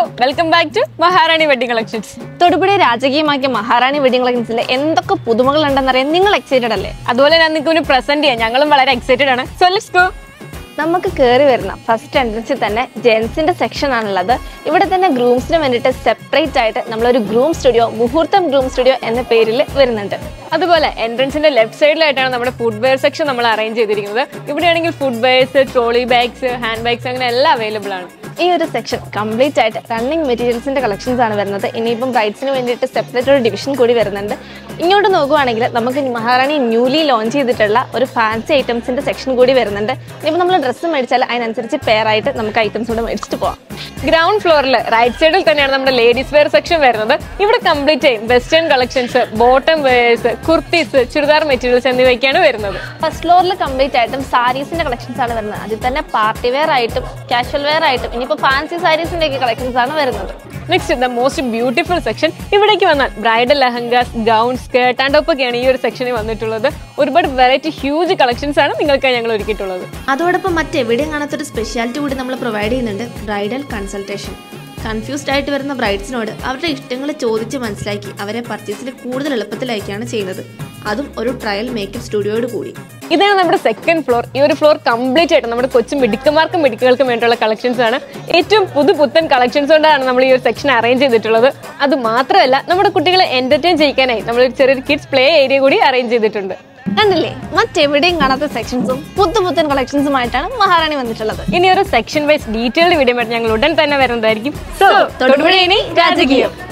welcome back to Maharani wedding collections തൊടുപുഴയെ രാജകീയമാക്കിയ Maharani wedding കളക്ഷൻസിൽ എന്തൊക്കെ പുതുമകൾ ഉണ്ടെന്നറിയാൻ നിങ്ങൾ എക്സൈറ്റഡ് അല്ലേ അതുപോലെ ഞാൻ നിങ്ങൾക്ക് പ്രസന്റ് ചെയ്യാം ഞങ്ങളും വളരെ എക്സൈറ്റഡ് ആണ് സോ ലെറ്റ്സ് ഗോ നമുക്ക് കയറി വരുന്ന ഫസ്റ്റ് എൻട്രൻസിൽ തന്നെ ജെൻസിന്റെ സെക്ഷൻ ആണുള്ളത് ഇവിടെ തന്നെ ഗ്രൂംസിന് വേണ്ടിയിട്ട് സെപ്പറേറ്റ് ആയിട്ട് നമ്മളൊരു groom studio Muhurtham groom studio എന്ന പേരിൽ വരുന്നുണ്ട് അതുപോലെ എൻട്രൻസിന്റെ ലെഫ്റ്റ് സൈഡിലായിട്ടാണ് നമ്മുടെ ഫുഡ് വെയർ സെക്ഷൻ നമ്മൾ അറേഞ്ച് ചെയ്തിരിക്കുന്നത് ഇവിടെയാണെങ്കിൽ food wears trolley bags hand bags അങ്ങനെ എല്ലാം അവൈലബിൾ ആണ് ഈ ഒരു സെക്ഷൻ കംപ്ലീറ്റ് ആയിട്ട് റണ്ണിങ് മെറ്റീരിയൽസിന്റെ കളക്ഷൻസ് ആണ് വരുന്നത് ഇനിയിപ്പം ബ്രൈഡ്സിന് വേണ്ടിയിട്ട് സെപ്പറേറ്റ് ഒരു ഡിവിഷൻ കൂടി വരുന്നുണ്ട് ഇങ്ങോട്ട് നോക്കുവാണെങ്കിൽ നമുക്ക് മഹാറാണി ന്യൂലി ലോഞ്ച് ചെയ്തിട്ടുള്ള ഒരു ഫാൻസി ഐറ്റംസിന്റെ സെക്ഷൻ കൂടി വരുന്നുണ്ട് ഇനിയിപ്പോൾ നമ്മൾ ഡ്രസ്സ് മേടിച്ചാൽ അതിനനുസരിച്ച് പെയർ ആയിട്ട് നമുക്ക് ഐറ്റംസ് കൂടെ മേടിച്ചിട്ട് പോവാം ഗ്രൗണ്ട് ഫ്ലോറിൽ റൈറ്റ് സൈഡിൽ തന്നെയാണ് നമ്മുടെ ലേഡീസ് വെയർ സെക്ഷൻ വരുന്നത് ഇവിടെ കംപ്ലീറ്റ് ചെയ്യും western collections bottom wears kurtis churidar materials എന്നിവയൊക്കെയാണ് വരുന്നത് ഫസ്റ്റ് ഫ്ലോറിൽ കംപ്ലീറ്റ് ആയിട്ടും സാരീസിന്റെ കളക്ഷൻസ് ആണ് വരുന്നത് അതിൽ തന്നെ പാർട്ടി വെയർ ആയിട്ടും കാഷ്വൽ വെയർ ആയിട്ടും ഇനിയിപ്പോൾ ഫാൻസി സാരീസിന്റെ ഒക്കെ കളക്ഷൻസ് ആണ് വരുന്നത് next the most beautiful section ഇവിടേക്ക് വന്നാൽ bridal lehengas gown skirt and ഒക്കെയാണ് ഈ ഒരു സെക്ഷനിൽ വന്നിട്ടുള്ളത് ഒരുപാട് വെറൈറ്റി ഹ്യൂജ് കളക്ഷൻസ് ആണ് നിങ്ങൾക്ക് ഞങ്ങൾ ഒരുക്കിയിട്ടുള്ളത് അതോടൊപ്പം മറ്റെവിടെയും കാണാത്തൊരു സ്പെഷ്യാലിറ്റി കൂടി നമ്മൾ പ്രൊവൈഡ് ചെയ്യുന്നുണ്ട് ബ്രൈഡൽ കൺസൾട്ടേഷൻ കൺഫ്യൂസ്ഡ് ആയിട്ട് വരുന്ന ബ്രൈഡ്സിനോട് അവരുടെ ഇഷ്ടങ്ങൾ ചോദിച്ച് മനസ്സിലാക്കി അവരെ പർച്ചേസിൽ കൂടുതൽ എളുപ്പത്തിലാക്കിയാണ് ചെയ്യുന്നത് അതും ഒരു ട്രയൽ മേക്കപ്പ് സ്റ്റുഡിയോയോട് കൂടി ഇതാണ് നമ്മുടെ സെക്കൻഡ് ഫ്ലോർ ഈ ഒരു ഫ്ലോർ കംപ്ലീറ്റ് ആയിട്ട് നമ്മുടെ കൊച്ചു മിടുക്കന്മാർക്കും മിടുക്കുകൾക്കും വേണ്ടിയുള്ള കളക്ഷൻസ് ആണ് ഏറ്റവും പുതു പുത്തൻ കളക്ഷൻസ് കൊണ്ടാണ് നമ്മൾ ഈ ഒരു സെക്ഷൻ അറേഞ്ച് ചെയ്തിട്ടുള്ളത് അത് മാത്രമല്ല നമ്മുടെ കുട്ടികളെ എന്റർടൈൻ ചെയ്യിക്കാനായി നമ്മൾ ഒരു ചെറിയൊരു കിഡ്സ് പ്ലേ ഏരിയ കൂടി അറേഞ്ച് ചെയ്തിട്ടുണ്ട് കണ്ടില്ലേ മറ്റെവിടെയും കാണാത്ത സെക്ഷൻസും പുത്തു പുത്തൻ കളക്ഷൻസുമായിട്ടാണ് മഹാറാണി വന്നിട്ടുള്ളത് ഇനി ഒരു സെക്ഷൻ വൈസ് ഡീറ്റെയിൽഡ് വീഡിയോ ആയിട്ട് ഞങ്ങൾ ഉടൻ തന്നെ വരുന്നതായിരിക്കും സോ തൊടുപുഴ ഇനി രാജകീയം